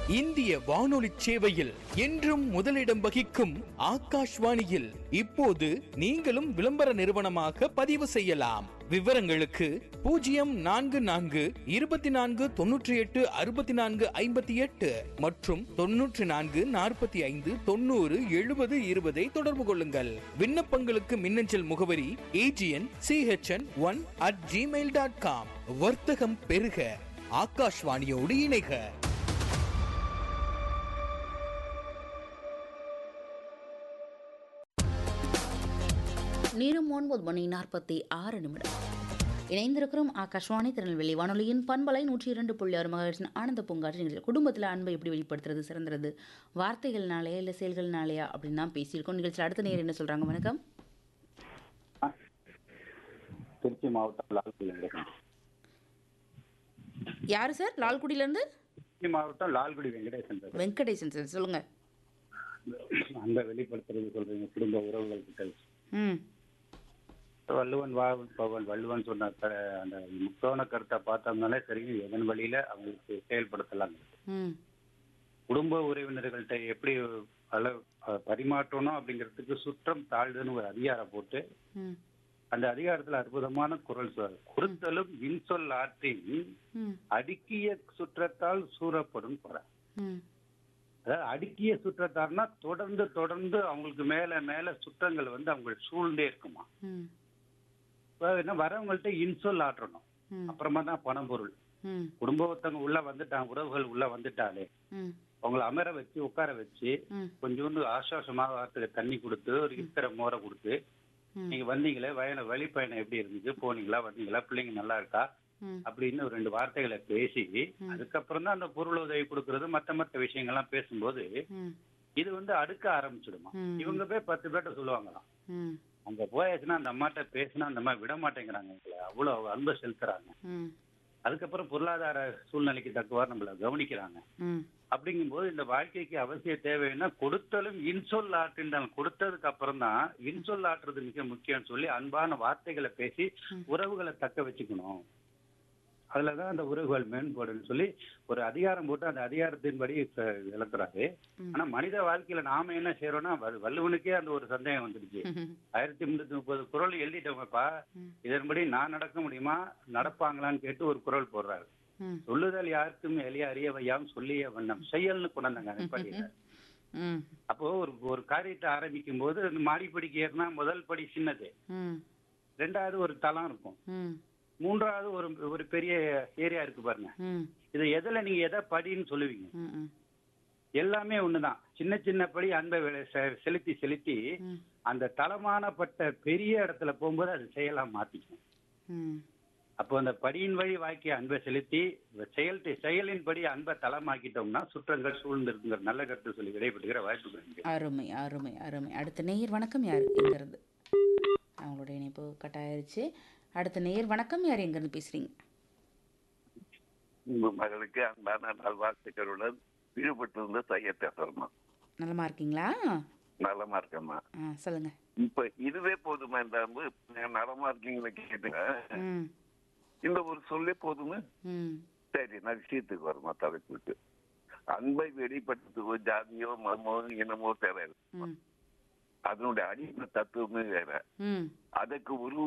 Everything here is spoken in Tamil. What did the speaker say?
இந்திய வானொலி சேவையில் என்றும் முதலிடம் வகிக்கும் ஆகாஷ்வாணியில் இப்போது நீங்களும் விளம்பர நிறுவனமாக பதிவு செய்யலாம் விவரங்களுக்கு பூஜ்ஜியம் நான்கு நான்கு இருபத்தி நான்கு தொன்னூற்றி எட்டு அறுபத்தி நான்கு ஐம்பத்தி எட்டு மற்றும் தொன்னூற்றி நான்கு நாற்பத்தி ஐந்து தொண்ணூறு எழுபது இருபதை தொடர்பு கொள்ளுங்கள் விண்ணப்பங்களுக்கு மின்னஞ்சல் முகவரி AGN CHN one at Gmail dot com வர்த்தகம் பெருக ஆகாஷ்வாணியோடு இணைக நேரம் ஒன்பது மணி நாற்பத்தி ஆறு நிமிடம் இணைந்திருக்கிறோம் ஆகாஷ்வாணி திருநெல்வேலி வானொலியின் பண்பலை நூற்றி இரண்டு புள்ளி ஆறு மகர்ஷன் ஆனந்த பூங்காற்று நிகழ்ச்சி குடும்பத்தில் அன்பை எப்படி வெளிப்படுத்துறது சிறந்தது வார்த்தைகள்னாலேயா இல்லை செயல்கள்னாலேயா அப்படின்னு தான் பேசியிருக்கோம் நிகழ்ச்சியில் அடுத்த நேரம் என்ன சொல்கிறாங்க வணக்கம் திருச்சி மாவட்டம் லால்குடியில் இருக்கேன் யார் சார் லால்குடியிலேருந்து திருச்சி மாவட்டம் லால்குடி வெங்கடேசன் பேசுறேன். வெங்கடேசன் சார் சொல்லுங்கள் அன்பை வெளிப்படுத்துறது சொல்றீங்க குடும்ப உறவுகள் கிட்ட ம் வள்ளுவன் வா பவன் வள்ளுவன் சொன்ன க- அந்த முக்கோண கருத்தை பார்த்தோம்னாலே தெரியும் எதன் வழியில அவங்களுக்கு செயல்படுத்தலாம் ம் குடும்ப உறவினர்கள்ட்ட எப்படி அள அஹ் பரிமாற்றணும் அப்படிங்கிறதுக்கு சுற்றம் தாழ்வுன்னு ஒரு அதிகாரம் போட்டு ம் அந்த அதிகாரத்துல அற்புதமான குரல் சொல் குறுத்தலும் இன்சொல் ஆற்றின் ம் அடுக்கிய சுற்றத்தால் சூறப்படும் குறை ம் அதாவது அடுக்கிய சுற்றத்தார்னா தொடர்ந்து தொடர்ந்து அவங்களுக்கு மேல மேல சுற்றங்கள் வந்து அவங்க சூழ்ந்தே இருக்குமா ம் இப்ப என்ன வரவங்கள்ட்ட இன்சொல் ஆற்றணும் ம் அப்புறமா தான் பணம் பொருள் ம் குடும்பத்தவங்க உள்ள வந்துட்டாங்க உறவுகள் உள்ள வந்துட்டாலே ம் அவங்கள அமர வச்சு உட்கார வச்சு ம் கொஞ்சோண்டு ஆசுவாசமாக வாரத்துக்கு தண்ணி கொடுத்து ஒரு இருக்கிற மோரை கொடுத்து ம். நீங்க வந்தீங்களே வயன வழிப்பயணம் எப்படி இருந்துச்சு போனீங்களா வந்தீங்களா பிள்ளைங்க நல்லா இருக்கா ம் அப்படின்னு ஒரு ரெண்டு வார்த்தைகளை பேசி அதுக்கப்புறம் தான் அந்த பொருள் உதவி கொடுக்கறது மத்த மத்த விஷயங்கள்லாம் பேசும்போது ம் இது வந்து அடுக்க ஆரம்பிச்சிடுமா ம். இவங்க போய் பத்து பேர்ட்ட சொல்லுவாங்களாம் ம் அங்க போயாச்சுன்னா அந்த அம்மாட்ட பேசினா அந்த அம்மா விட மாட்டேங்கிறாங்க எங்களை அவ்வளவு அன்பை செலுத்துறாங்க ம் அதுக்கப்புறம் பொருளாதார சூழ்நிலைக்கு தக்கவாறு நம்மள கவனிக்கிறாங்க ம் அப்படிங்கும்போது இந்த வாழ்க்கைக்கு அவசிய தேவைன்னா கொடுத்தலும் இன்சொல் ஆற்றுன்றாங்க கொடுத்ததுக்கு அப்புறம் தான் இன்சொல் ஆற்றுறது மிக முக்கியம்னு சொல்லி அன்பான வார்த்தைகளை பேசி உறவுகளை தக்க வச்சுக்கணும் அதுலதான் அந்த உறவுகள் மேம்படுன்னு சொல்லி ஒரு அதிகாரம் போட்டு அந்த அதிகாரத்தின்படி இப்ப விளக்குறாரு ஆனா மனித வாழ்க்கையில நாம என்ன செய்யறோம்னா வ- வள்ளுவனுக்கே அந்த ஒரு சந்தேகம் வந்துடுச்சு ஆயிரத்தி முன்னூத்தி முப்பது குரல் எழுதிட்டவங்கப்பா இதன்படி நான் நடக்க முடியுமா நடப்பாங்களான்னு கேட்டு ஒரு குரல் போடுறாரு ம் சொல்லுதல் யாருக்கும் எளிய அறிய வையாம் சொல்லிய வண்ணம் செயல்னு கொண்டாந்தாங்க அடிப்படையில ம் அப்போ ஒரு ஒரு காரியத்தை ஆரம்பிக்கும் போது அந்த மாடிப்படிக்கு ஏறினா முதல் படி சின்னது ம் ரெண்டாவது ஒரு தளம் இருக்கும் ம் மூன்றாவது ஒரு ஒரு பெரிய ஏரியா இருக்கு பாருங்க ம் இது எதுல நீங்க எதை படின்னு சொல்லுவீங்க ம் ம் எல்லாமே ஒண்ணுதான் சின்ன சின்ன படி அன்பை வெ- செ- செலுத்தி செலுத்தி ம். அந்த தளமானப்பட்ட பெரிய இடத்துல போகும்போது அது செயலா மாத்திக்கும் ம் அப்போ அந்த படியின் வழி வாக்கிய அன்பை செலுத்தி செயல் செயலின்படி அன்பை தளமாக்கிட்டோம்னா சுற்றங்கள் சூழ்ந்திருக்குங்கிற நல்ல கருத்து சொல்லி விடைபெற்றுகிற வாய்ப்பு இருக்கு அருமை அருமை அருமை அடுத்த நேயர் வணக்கம் யார் எங்கிருந்து அவங்களோட இணைப்பு கட் ஆயிருச்சு அடுத்த நேயர் வணக்கம் யார் எங்கிருந்து பேசுறீங்க உங்கள் மகளுக்கு அன்பான நல்வாழ்த்துக்களுடன் ஈடுபட்டிருந்த சையத்தை சொல்லணும் நலமா இருக்கீங்களா நலமா இருக்கம்மா ஆ சொல்லுங்க இப்ப இதுவே போதுமா இந்த அன்பு நான் நலமா இருக்கீங்களா கேட்டுங்க ம் இந்த ஒரு சொல்லே போதுமே ம் சரி நான் விஷயத்துக்கு வருமா தலைப்புக்கு அன்பை வெளிப்படுத்துவோ ஜாதியோ மதமோ இனமோ தேவையில்லை ம் அதனுடைய அடிப்படை தத்துவமே வேற ம் அதுக்கு ஒரு